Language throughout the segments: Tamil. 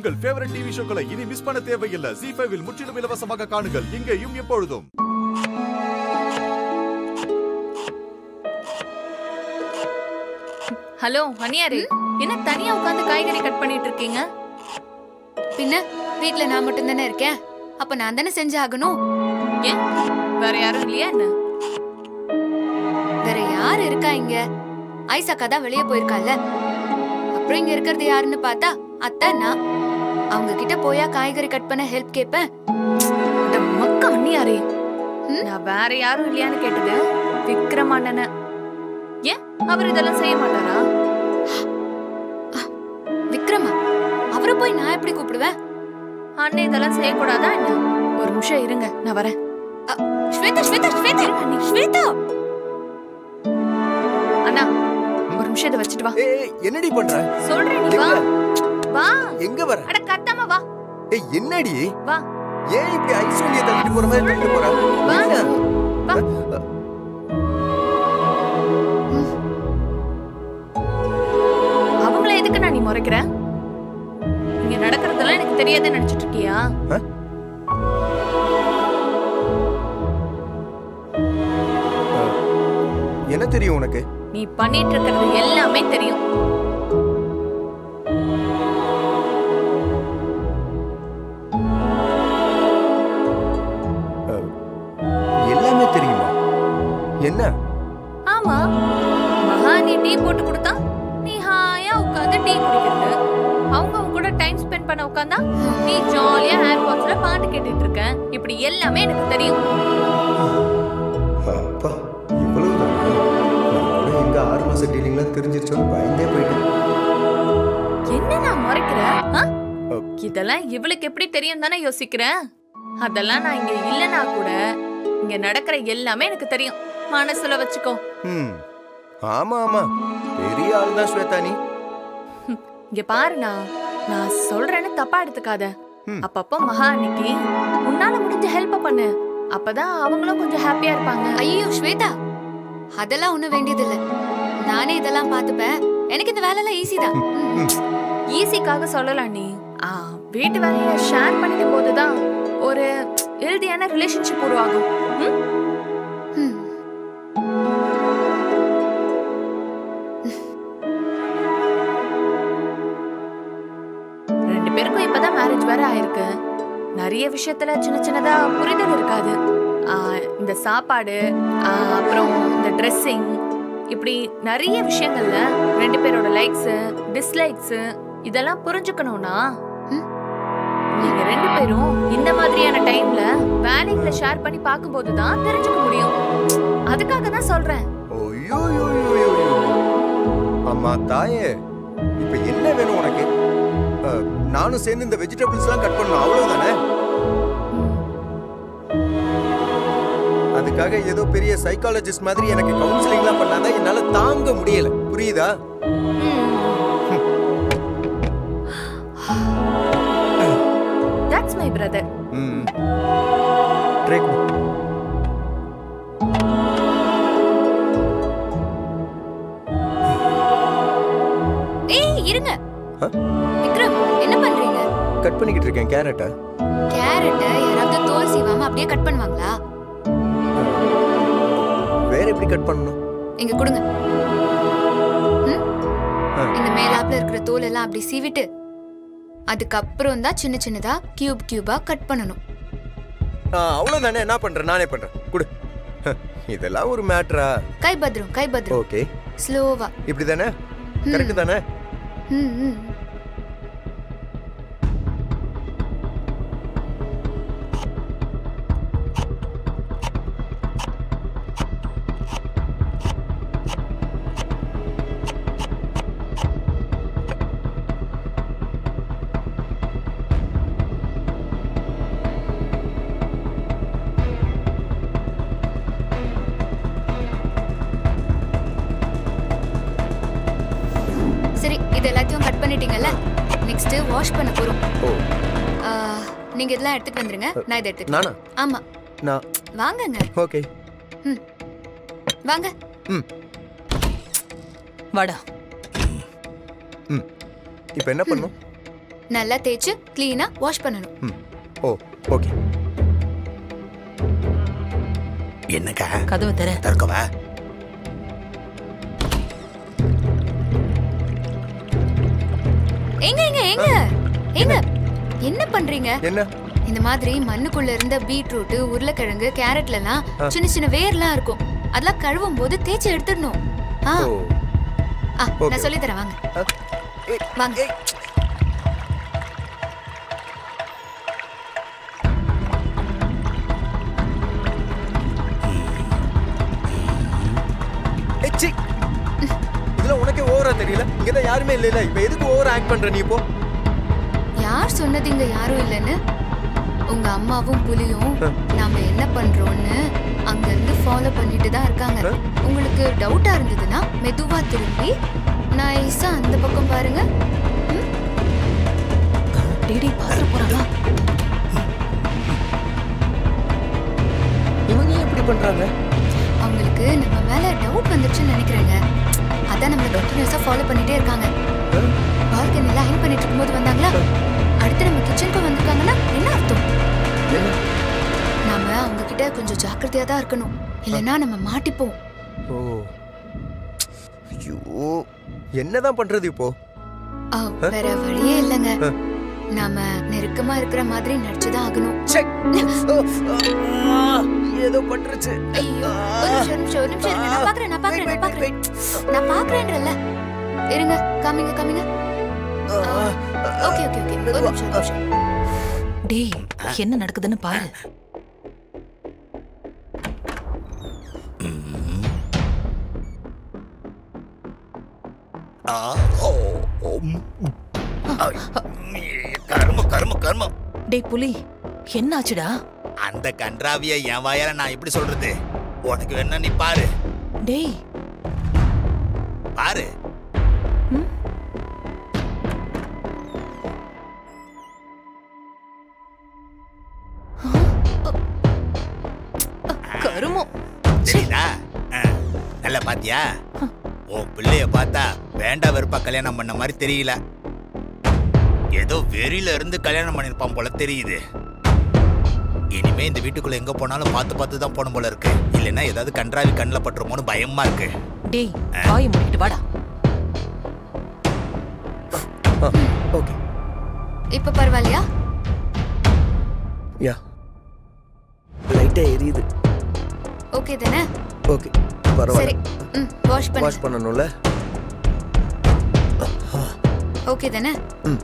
உங்கள் ஃபேவரட் டிவி ஷோக்களை இனி மிஸ் பண்ண தேவையில்லை ஜி ஃபைவில் முற்றிலும் இலவசமாக காணுங்கள் இங்கேயும் எப்பொழுதும் ஹலோ மணியாரு என்ன தனியா உட்கார்ந்து காய்கறி கட் பண்ணிட்டு இருக்கீங்க பின்ன வீட்ல நான் மட்டும் தானே இருக்கேன் அப்ப நான் தானே செஞ்சாகணும் ஏன் வேற யாரும் இல்லையா என்ன வேற யார் இருக்கா இங்க ஐசாக்கா தான் வெளியே போயிருக்கால அப்புறம் இங்க இருக்கிறது யாருன்னு பார்த்தா அத்தை நான் அவங்க கிட்ட போயா காய்கறி கட் பண்ண ஹெல்ப் கேட்பேன் இந்த மக்க மணியாரே ம்? நான் வேற யாரும் இல்லையான்னு கேட்டது விக்ரம் அண்ணனை ஏன் அவர் இதெல்லாம் செய்ய மாட்டாரா விக்ரமா அவரை போய் நான் எப்படி கூப்பிடுவேன் அண்ணன் இதெல்லாம் செய்யக்கூடாதா என்ன ஒரு நிமிஷம் இருங்க நான் வரேன் அ, ஸ்வேதா ஸ்வேதா ஸ்வேதா நீ ஸ்வேதா அண்ணா ஒரு நிமிஷம் இதை வச்சுட்டு வா ஏய் என்னடி பண்ற சொல்றேன் நீ வா வா எங்க வர அட கத்தாம வா ஏய் என்னடி வா ஏன் இப்படி ஐசோலிய தள்ளிட்டு போற மாதிரி தள்ளிட்டு போற வா என்ன? வா அவங்கள எதுக்கு நான் நீ முறைக்கிற இங்க நடக்கிறதெல்லாம் எனக்கு தெரியாதுன்னு நினைச்சிட்டு இருக்கியா என்ன தெரியும் உனக்கு நீ பண்ணிட்டு இருக்கிறது எல்லாமே தெரியும் எல்லாமே தெரியுமா என்ன ஆமா மகா நீ டீ போட்டு கொடுத்தா நீ ஹாயா உட்கார்ந்து டீ குடிக்கிறது அவங்க அவங்க கூட டைம் ஸ்பெண்ட் பண்ண உட்காந்தா நீ ஜாலியா ஹேர் வாட்ச்ல பாட்டு கேட்டுட்டு இருக்க இப்படி எல்லாமே எனக்கு தெரியும் அப்பா இவ்வளவு நான் கூட எங்க ஆறு மாச டீலிங்லாம் தெரிஞ்சிருச்சோன்னு பயந்தே போயிட்டேன் என்ன நான் முறைக்கிற ஆ? இதெல்லாம் இவளுக்கு எப்படி தெரியும் தானே யோசிக்கிறேன் அதெல்லாம் நான் இங்க இல்லனா கூட இங்க நடக்கிற எல்லாமே எனக்கு தெரியும் மனசுல வச்சுக்கோ ம் ஆமா ஆமா பெரிய ஆள் தான் ஸ்வேதா நீ இங்க பாருண்ணா நான் சொல்றேன்னு தப்பா எடுத்துக்காத ம். அப்பப்போ மகா அன்னைக்கு உன்னால முடிஞ்ச ஹெல்ப் பண்ணு அப்பதான் அவங்களும் கொஞ்சம் ஹாப்பியா இருப்பாங்க ஐயோ ஸ்வேதா அதெல்லாம் ஒண்ணும் வேண்டியதில்ல நானே இதெல்லாம் பார்த்துப்பேன் எனக்கு இந்த வேலைலாம் ஈஸி தான் ம். ஈஸிக்காக சொல்லலாம் நீ ஆ, வீட்டு வேலையை ஷேர் பண்ணிக்கும் போதுதான் ஒரு ஹெல்தியான ரிலேஷன்ஷிப் உருவாகும் ம்? ம். ரெண்டு பேருக்கும் இப்பதான் மேரேஜ் வேற ஆயிருக்கு நிறைய விஷயத்துல சின்ன சின்னதா புரிதல் இருக்காது ஆ, இந்த சாப்பாடு ஆ, அப்புறம் இந்த ட்ரெஸ்ஸிங் இப்படி நிறைய விஷயங்கள்ல ரெண்டு பேரோட லைக்ஸ் டிஸ்லைக்ஸ் இதெல்லாம் புரிஞ்சுக்கணும்னா ம். நீங்க ரெண்டு பேரும் இந்த மாதிரியான டைம்ல வேலைகளை ஷேர் பண்ணி பார்க்கும்போது தான் தெரிஞ்சுக்க முடியும் அதுக்காக தான் சொல்றேன் ஐயோ ஐயோ, ஐயோ, ஐயோ. அம்மா தாயே இப்ப என்ன வேணும் உனக்கு அஹ், நானும் சேர்ந்து இந்த வெஜிடபிள்ஸ்லாம் கட் பண்ணணும் அவ்வளவுதானே அதுக்காக ஏதோ பெரிய சைக்காலஜிஸ்ட் மாதிரி எனக்கு கவுன்சிலிங்லாம் பண்ணாதான் என்னால தாங்க முடியல புரியுதா that's my brother hmm try ஏய் இருங்க ஆ? விக்ரம் என்ன பண்றீங்க கட் பண்ணிக்கிட்டு இருக்கேன் கேரட்டை கேரட்டை யாராவது தோல் சீவாம அப்படியே கட் பண்ணுவாங்களா வேற எப்படி கட் பண்ணணும் இங்க கொடுங்க ம்? ஆ. இந்த மேலாப்ல இருக்கிற தோல் எல்லாம் அப்படி சீவிட்டு அதுக்கப்புறம் தான் சின்ன சின்னதா கியூப் கியூபா கட் பண்ணணும் ஆ, அவ்வளவுதானே என்ன பண்றேன் நானே பண்றேன் கொடு ஹ, இதெல்லாம் ஒரு மேட்ரா கை பத்திரம் கை பத்திரம் ஓகே ஸ்லோவா இப்படி தானே கரெக்ட் தானே ம் ம் சரி இது எல்லாத்தையும் கட் பண்ணிட்டீங்கல்ல நெக்ஸ்ட் வாஷ் பண்ண போறோம் ஓ ஆ, நீங்க இதெல்லாம் எடுத்துட்டு வந்துருங்க நான் இதை எடுத்துட்டு நானா ஆமா நான் வாங்கங்க ஓகே வாங்க ம் வாடா ம் இப்போ என்ன பண்ணும் நல்லா தேய்ச்சு க்ளீனா வாஷ் பண்ணணும் ம் ஓ ஓகே என்னக்கா கதவை தர திறக்கவா எங்க எங்க எங்க எங்க என்ன பண்றீங்க என்ன இந்த மாதிரி மண்ணுக்குள்ள இருந்த பீட்ரூட் உருளைக்கிழங்கு கேரட்ல எல்லாம் சின்ன சின்ன வேர்லாம் இருக்கும் அதெல்லாம் கழுவும் போது தேய்ச்சி எடுத்துடணும் ஆ ஓ ஆ, Okay. நான் சொல்லி தரேன் வாங்க அ, ஏய், வாங்க ஏய், சீ. இதெல்லாம் உனக்கே ஓவரா தெரியல இங்க தான் யாருமே இல்லைல இப்போ எதுக்கு ஓவர் ஆக்ட் பண்ற நீ இப்போ யார் சொன்னது இங்க யாரும் இல்லைன்னு உங்க அம்மாவும் புலியும் நாம என்ன பண்றோம்னு அங்க இருந்து ஃபாலோ பண்ணிட்டு தான் இருக்காங்க உங்களுக்கு டவுட்டா இருந்ததுன்னா மெதுவா திரும்பி நைஸா அந்த பக்கம் பாருங்க ம்? டேடி பாத்துற போறாங்களா இவங்க ஏன் இப்படி பண்றாங்க அவங்களுக்கு நம்ம மேல டவுட் வந்துருச்சுன்னு நினைக்கிறேங்க அதான் நம்மள கண்டினியூஸா ஃபாலோ பண்ணிட்டே இருக்காங்க பால்கனில அயன் பண்ணிட்டு இருக்கும்போது வந்தாங்களா அடுத்து நம்ம கிச்சனுக்கு வந்திருக்காங்கன்னா என்ன அர்த்தம் நாம அவங்க கிட்ட கொஞ்சம் ஜாக்கிரதையா தான் இருக்கணும் இல்லைன்னா நம்ம மாட்டிப்போம் ஓ ஐயோ என்னதான் பண்றது இப்போ ஆ, வேற வழியே இல்லைங்க ஆ. நாம நெருக்கமா இருக்கிற மாதிரி நடிச்சுதான் ஆகணும் ச்சே. ஆ, ஏதோ பண்றச்சு ஐயோ ஒரு நிமிஷம் ஒரு நிமிஷம் ஒரு நிமிஷம் இருங்க நான் பாக்குறேன் நான் பாக்குறேன் நான் பாக்குறேன் நான் பாக்குறேன்றல்ல இருங்க காமிங்க காமிங்க ஓகே ஓகே ஓகே ஒரு நிமிஷம் ஒரு நிமிஷம் டேய் என்ன நடக்குதுன்னு பாரு ஆ, ஓ, ஓ, ம், ம். ஐ, கருமம் கருமம் கருமம் டேய் புலி என்னாச்சுடா அந்த கன்றாவிய என் வாயால நான் எப்படி சொல்றது உனக்கு வேணா நீ பாரு டேய் பாரு கருமம் தெரியுதா ஆ, நல்லா பாத்தியா உன் பிள்ளைய பார்த்தா வேண்டா வெறுப்பா கல்யாணம் பண்ண மாதிரி தெரியல ஏதோ வெறியில இருந்து கல்யாணம் பண்ணிருப்பான் போல தெரியுது இனிமே இந்த வீட்டுக்குள்ள எங்க போனாலும் பார்த்து பார்த்து தான் போன போல இருக்கு இல்லைன்னா ஏதாவது கன்றாவி கண்ணில் பட்டுருமோன்னு பயமா இருக்கு டேய் வாயை மூடிட்டு வாடா ஓகே இப்ப பரவாயில்லையா யா லைட்டா எரியுது ஓகே தானே ஓகே சரி பரவாயில்ல ம் வாஷ் பண்ணு வாஷ் பண்ணணும்ல ஓகே தானே ம்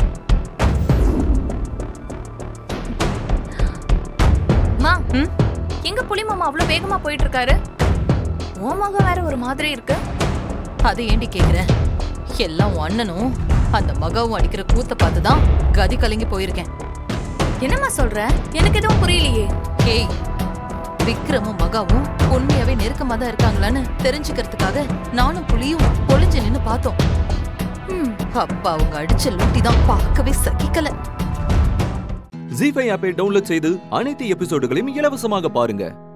மா எங்க புலி மாமா அவ்வளவு வேகமா போயிட்டு இருக்காரு உன் மகன் வேற ஒரு மாதிரி இருக்கு அது ஏண்டி கேக்குற எல்லாம் உன் அண்ணனும் அந்த மகாவும் அடிக்கிற கூத்த பார்த்து தான் கதி கலங்கி போயிருக்கேன் என்னம்மா சொல்ற எனக்கு எதுவும் புரியலையே ஏய் விக்ரமும் மகாவும் உண்மையாவே நெருக்கமா தான் இருக்காங்களான்னு தெரிஞ்சுக்கிறதுக்காக நானும் புலியும் ஒளிஞ்சு நின்னு பார்த்தோம் ம், அப்பா அவங்க அடிச்ச லூட்டி தான் பார்க்கவே சகிக்கல ஜி ஃபைவ் ஆப்பை டவுன்லோட் செய்து அனைத்து எபிசோடுகளையும் இலவசமாக பாருங்க